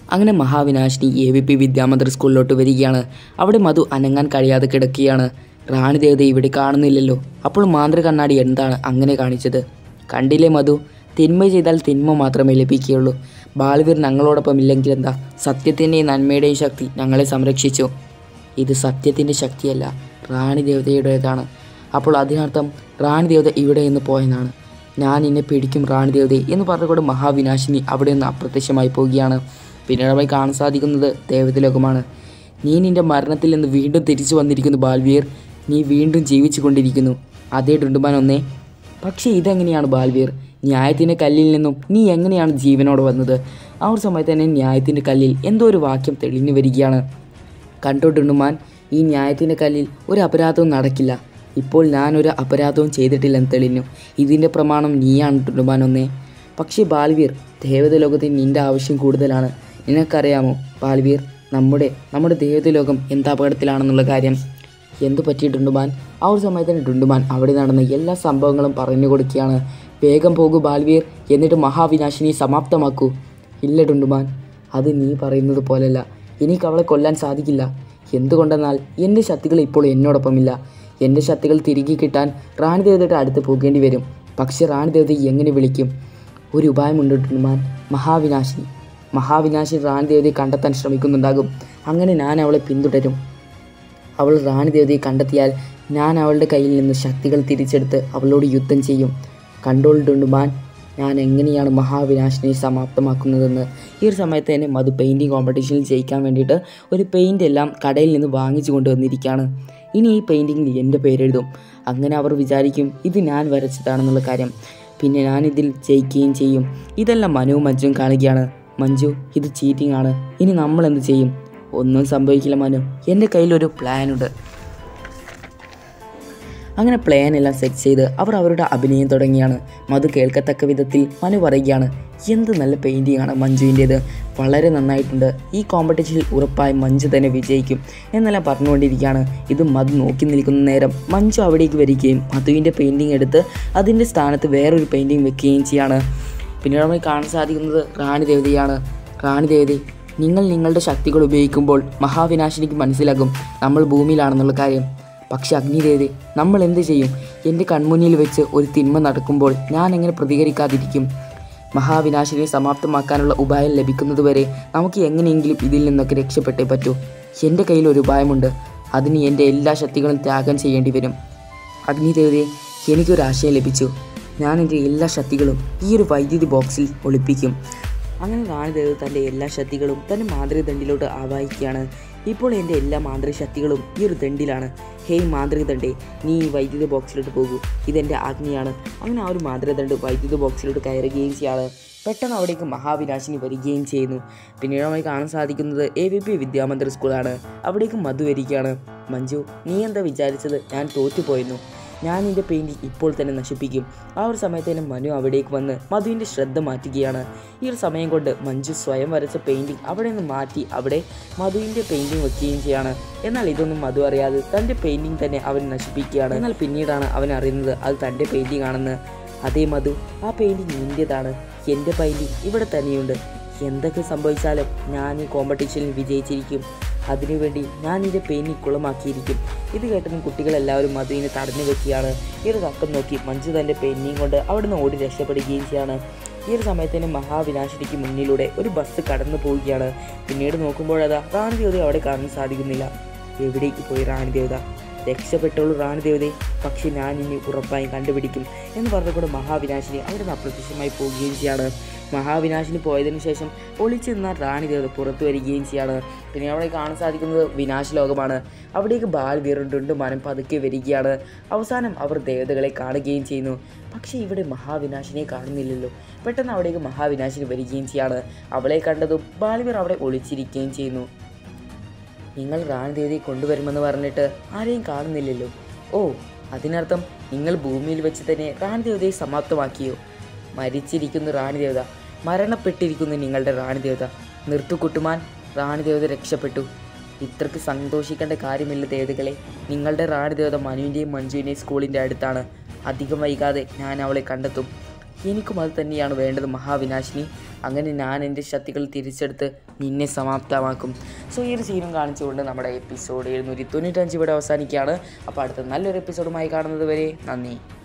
അങ്ങനെ മഹാവിനാശിനി A V P Vidyamandir സ്കൂളിലോട്ട് വരികയാണ് അവിടെ മധു അനങ്ങാൻ കഴിയാതെ കിടക്കുകയാണ് റാണി ദേവത ഇവിടെ കാണുന്നില്ലല്ലോ അപ്പോൾ മാന്ത്രിക കണ്ണാടി എന്താണ് അങ്ങനെ കാണിച്ചത് കണ്ടില്ലേ മധു തിന്മ ചെയ്താൽ തിന്മ മാത്രമേ ലഭിക്കുകയുള്ളൂ ബാലവീർ ഞങ്ങളോടൊപ്പം ഇല്ലെങ്കിൽ എന്താ സത്യത്തിൻ്റെയും നന്മയുടെയും ശക്തി ഞങ്ങളെ സംരക്ഷിച്ചു ഇത് സത്യത്തിൻ്റെ ശക്തിയല്ല റാണി ദേവതയുടേതാണ് അപ്പോൾ അതിനർത്ഥം റാണി ദേവത ഇവിടെ നിന്ന് പോയെന്നാണ് ഞാൻ നിന്നെ പിടിക്കും റാണി ദേവതയെ എന്ന് പറഞ്ഞുകൊണ്ട് മഹാവിനാശിനി അവിടെ നിന്ന് അപ്രത്യക്ഷമായി പോവുകയാണ് പിന്നീട് അവളെ കാണാൻ സാധിക്കുന്നത് ദേവതലോകമാണ് നീ നിന്റെ മരണത്തിൽ നിന്ന് വീണ്ടും തിരിച്ചു വന്നിരിക്കുന്നു ബാൽവീർ നീ വീണ്ടും ജീവിച്ചു കൊണ്ടിരിക്കുന്നു അതേ ഡുണ്ടുമാൻ ഒന്നേ പക്ഷേ ഇതെങ്ങനെയാണ് ബാൽവീർ ന്യായത്തിൻ്റെ കല്ലിൽ നിന്നും നീ എങ്ങനെയാണ് ജീവനോടെ വന്നത് ആ ഒരു സമയത്ത് തന്നെ ന്യായത്തിൻ്റെ കല്ലിൽ എന്തോ ഒരു വാക്യം തെളിഞ്ഞു വരികയാണ് കണ്ടോട്ടുണ്ടുമാൻ ഈ ന്യായത്തിൻ്റെ കല്ലിൽ ഒരു അപരാധവും നടക്കില്ല ഇപ്പോൾ ഞാനൊരു അപരാധവും ചെയ്തിട്ടില്ലെന്ന് തെളിഞ്ഞു ഇതിൻ്റെ പ്രമാണം നീയാണ് ടുണ്ടുമാൻ ഒന്നേ പക്ഷേ ബാൽവീർ ദേവത ലോകത്തിന് നിൻ്റെ ആവശ്യം കൂടുതലാണ് നിനക്കറിയാമോ ബാൽവീർ നമ്മുടെ നമ്മുടെ ദേവത ലോകം എന്ത് അപകടത്തിലാണെന്നുള്ള കാര്യം എന്തു പറ്റി ഡുണ്ടുമാൻ ആ ഒരു സമയത്തിന് ഡുണ്ടുമാൻ അവിടെ നടന്ന എല്ലാ സംഭവങ്ങളും പറഞ്ഞു കൊടുക്കുകയാണ് വേഗം പോകൂ ബാൽവീർ എന്നിട്ട് മഹാവിനാശിനി സമാപ്തമാക്കൂ ഇല്ല ഡുണ്ടുമാൻ അത് നീ പറയുന്നത് പോലല്ല എനിക്ക് അവളെ കൊല്ലാൻ സാധിക്കില്ല എന്തുകൊണ്ടെന്നാൽ എൻ്റെ ശക്തികൾ ഇപ്പോൾ എന്നോടൊപ്പമില്ല എൻ്റെ ശക്തികൾ തിരികെ കിട്ടാൻ റാണി ദേവതയുടെ അടുത്ത് പോകേണ്ടി വരും പക്ഷേ റാണി ദേവതയെ എങ്ങനെ വിളിക്കും ഒരു ഉപായമുണ്ട് ഡുണ്ടുമാൻ മഹാവിനാശിനി മഹാവിനാശിനി റാണി ദേവതയെ കണ്ടെത്താൻ ശ്രമിക്കുന്നുണ്ടാകും അങ്ങനെ ഞാൻ അവളെ പിന്തുടരും അവൾ റാണി ദേവതയെ കണ്ടെത്തിയാൽ ഞാൻ അവളുടെ കയ്യിൽ നിന്ന് ശക്തികൾ തിരിച്ചെടുത്ത് അവളോട് യുദ്ധം ചെയ്യും കണ്ടോളിട്ടുണ്ടുമാൻ ഞാൻ എങ്ങനെയാണ് മഹാവിനാശിനെ സമാപ്തമാക്കുന്നതെന്ന് ഈ ഒരു സമയത്ത് തന്നെ മധു പെയിൻറ്റിങ് കോമ്പറ്റീഷനിൽ ജയിക്കാൻ വേണ്ടിയിട്ട് ഒരു പെയിൻ്റ് എല്ലാം കടയിൽ നിന്ന് വാങ്ങിച്ചു കൊണ്ടുവന്നിരിക്കുകയാണ് ഇനി ഈ പെയിൻറ്റിങ്ങിൽ എൻ്റെ പേരെഴുതും അങ്ങനെ അവർ വിചാരിക്കും ഇത് ഞാൻ വരച്ചതാണെന്നുള്ള കാര്യം പിന്നെ ഞാനിതിൽ ജയിക്കുകയും ചെയ്യും ഇതെല്ലാം മനുവും മഞ്ജുവും കാണുകയാണ് മഞ്ജു ഇത് ചീറ്റിംഗ് ആണ് ഇനി നമ്മൾ എന്ത് ചെയ്യും ഒന്നും സംഭവിക്കില്ല മനു എൻ്റെ കയ്യിലൊരു പ്ലാനുണ്ട് അങ്ങനെ പ്ലാൻ എല്ലാം സെറ്റ് ചെയ്ത് അവർ അവരുടെ അഭിനയം തുടങ്ങിയാണ് മധു കേൾക്കത്തക്ക വിധത്തിൽ മനു പറയുകയാണ് എന്ത് നല്ല പെയിൻറ്റിംഗ് ആണ് മഞ്ജുവിൻ്റേത് വളരെ നന്നായിട്ടുണ്ട് ഈ കോമ്പറ്റീഷനിൽ ഉറപ്പായും മഞ്ജു തന്നെ വിജയിക്കും എന്നെല്ലാം പറഞ്ഞുകൊണ്ടിരിക്കുകയാണ് ഇത് മധു നോക്കി നിൽക്കുന്ന നേരം മഞ്ജു അവിടേക്ക് വരികയും മധുവിൻ്റെ പെയിൻറ്റിംഗ് എടുത്ത് അതിൻ്റെ സ്ഥാനത്ത് വേറൊരു പെയിൻറ്റിംഗ് വെക്കുകയും ചെയ്യാണ് പിന്നീട് നമുക്ക് കാണാൻ സാധിക്കുന്നത് റാണി ദേവതയാണ് റാണി ദേവതി നിങ്ങൾ നിങ്ങളുടെ ശക്തികൾ ഉപയോഗിക്കുമ്പോൾ മഹാവിനാശിനിക്ക് മനസ്സിലാകും നമ്മൾ ഭൂമിയിലാണെന്നുള്ള കാര്യം പക്ഷെ അഗ്നിദേവി നമ്മൾ എന്ത് ചെയ്യും എൻ്റെ കൺമുന്നിൽ വെച്ച് ഒരു തിന്മ നടക്കുമ്പോൾ ഞാൻ എങ്ങനെ പ്രതികരിക്കാതിരിക്കും മഹാവിനാശിനെ സമാപ്തമാക്കാനുള്ള ഉപായം ലഭിക്കുന്നതുവരെ നമുക്ക് എങ്ങനെയെങ്കിലും ഇതിൽ നിന്നൊക്കെ രക്ഷപ്പെട്ടേ പറ്റൂ എൻ്റെ കയ്യിൽ ഒരു ഉപായമുണ്ട് അതിന് എൻ്റെ എല്ലാ ശക്തികളും ത്യാഗം ചെയ്യേണ്ടി വരും അഗ്നിദേവതയെ എനിക്കൊരു ആശയം ലഭിച്ചു ഞാൻ എൻ്റെ എല്ലാ ശക്തികളും ഈ ഒരു വൈദ്യുതി ബോക്സിൽ ഒളിപ്പിക്കും അങ്ങനെ റാണിദേവ് തൻ്റെ എല്ലാ ശക്തികളും തൻ്റെ മാന്ത്രിക ദണ്ഡിലോട്ട് ആവാഹിക്കുകയാണ് ഇപ്പോൾ എൻ്റെ എല്ലാ മാന്ത്രിക ശക്തികളും ഈ ഒരു ദണ്ഡിലാണ് ഹേയ് മാന്ത്രിക ദണ്ഡേ നീ ഈ വൈദ്യുത ബോക്സിലോട്ട് പോകൂ ഇതെൻ്റെ ആജ്ഞയാണ് അങ്ങനെ ആ ഒരു മാന്ത്രിക ദണ്ട് വൈദ്യുത ബോക്സിലോട്ട് കയറുകയും ചെയ്യാണ് പെട്ടെന്ന് അവിടേക്ക് മഹാവിനാശിനി വരികയും ചെയ്യുന്നു പിന്നീട് നമുക്ക് കാണാൻ സാധിക്കുന്നത് എ വി പി വിദ്യാമന്ദിർ സ്കൂളാണ് അവിടേക്ക് മധു വരികയാണ് മഞ്ജു നീ എന്താ വിചാരിച്ചത് ഞാൻ തോറ്റുപോയെന്നു ഞാൻ എൻ്റെ പെയിൻറ്റിങ് ഇപ്പോൾ തന്നെ നശിപ്പിക്കും ആ ഒരു സമയത്ത് തന്നെ മനു അവിടേക്ക് വന്ന് മധുവിൻ്റെ ശ്രദ്ധ മാറ്റുകയാണ് ഈ ഒരു സമയം കൊണ്ട് മഞ്ജു സ്വയം വരച്ച പെയിൻറ്റിങ് അവിടെ നിന്ന് മാറ്റി അവിടെ മധുവിൻ്റെ പെയിൻറ്റിങ് വെക്കുകയും ചെയ്യാണ് എന്നാൽ ഇതൊന്നും മധു അറിയാതെ തൻ്റെ പെയിൻറ്റിങ് തന്നെ അവൻ നശിപ്പിക്കുകയാണ് എന്നാൽ പിന്നീടാണ് അവൻ അറിയുന്നത് അത് തൻ്റെ പെയിൻറ്റിങ് ആണെന്ന് അതേ മധു ആ പെയിൻറ്റിങ് നിൻ്റേതാണ് എൻ്റെ പെയിൻറ്റിങ് ഇവിടെ തന്നെയുണ്ട് എന്തൊക്കെ സംഭവിച്ചാലും ഞാൻ ഈ കോമ്പറ്റീഷനിൽ വിജയിച്ചിരിക്കും അതിനുവേണ്ടി ഞാൻ ഇതിൻ്റെ പെയിൻറ്റിങ് കുളമാക്കിയിരിക്കും ഇത് കേട്ടതും കുട്ടികളെല്ലാവരും മധുവിനെ തടഞ്ഞു വെക്കുകയാണ് ഈ ഒരു തക്കം നോക്കി മഞ്ജു തൻ്റെ പെയിൻറ്റിങ് കൊണ്ട് അവിടുന്ന് ഓടി രക്ഷപ്പെടുകയും ചെയ്യാണ് ഈ ഒരു സമയത്തിന് മഹാവിനാശിനിക്ക് മുന്നിലൂടെ ഒരു ബസ് കടന്നു പോവുകയാണ് പിന്നീട് നോക്കുമ്പോഴതാ റാണി ദേവത അവിടെ കാണാൻ സാധിക്കുന്നില്ല എവിടേക്ക് പോയി റാണി ദേവത രക്ഷപ്പെട്ടുള്ളൂ റാണി ദേവതയെ പക്ഷെ ഞാൻ ഇനി ഉറപ്പായും കണ്ടുപിടിക്കും എന്ന് പറഞ്ഞുകൊണ്ട് മഹാവിനാശിനി അവിടെ നിന്ന് അപ്രത്യക്ഷമായി പോവുകയും ചെയ്യാണ് മഹാവിനാശിനി പോയതിനു ശേഷം ഒളിച്ചു നിന്ന റാണി ദേവത പുറത്തു വരികയും ചെയ്യാണ് പിന്നെ അവിടെ കാണാൻ സാധിക്കുന്നത് വിനാശ ലോകമാണ് അവിടേക്ക് ബാൽ വീറുണ്ടുണ്ട് മനം പതുക്കെ വരികയാണ് അവസാനം അവർ ദേവതകളെ കാണുകയും ചെയ്യുന്നു പക്ഷേ ഇവിടെ മഹാവിനാശിനെ കാണുന്നില്ലല്ലോ പെട്ടെന്ന് അവിടേക്ക് മഹാവിനാശിനി വരികയും ചെയ്യാണ് അവളെ കണ്ടതും ബാൽവീർ അവിടെ ഒളിച്ചിരിക്കുകയും ചെയ്യുന്നു നിങ്ങൾ റാണി ദേവിയെ കൊണ്ടുവരുമെന്ന് പറഞ്ഞിട്ട് ആരെയും കാണുന്നില്ലല്ലോ ഓ അതിനർത്ഥം നിങ്ങൾ ഭൂമിയിൽ വെച്ച് തന്നെ റാണി ദേവതയെ സമാപ്തമാക്കിയോ മരിച്ചിരിക്കുന്നു റാണി ദേവത മരണപ്പെട്ടിരിക്കുന്നു നിങ്ങളുടെ റാണി ദേവത നിർത്തു കുട്ടുമാൻ റാണി ദേവത രക്ഷപ്പെട്ടു ഇത്രക്ക് സന്തോഷിക്കേണ്ട കാര്യമില്ല ദേവതകളെ നിങ്ങളുടെ റാണി ദേവത മനുവിൻ്റെയും മഞ്ജുവിൻ്റെയും സ്കൂളിൻ്റെ അടുത്താണ് അധികം വൈകാതെ ഞാൻ അവളെ കണ്ടെത്തും എനിക്കും അത് തന്നെയാണ് വേണ്ടത് മഹാവിനാശിനി അങ്ങനെ ഞാൻ എൻ്റെ ശക്തികൾ തിരിച്ചെടുത്ത് നിന്നെ സമാപ്തമാക്കും സോ ഈ ഒരു സീനും കാണിച്ചുകൊണ്ട് നമ്മുടെ എപ്പിസോഡ് എഴുന്നൂറ്റി തൊണ്ണൂറ്റഞ്ച് ഇവിടെ അവസാനിക്കുകയാണ് അപ്പോൾ അടുത്ത നല്ലൊരു എപ്പിസോഡുമായി കാണുന്നത് വരെ നന്ദി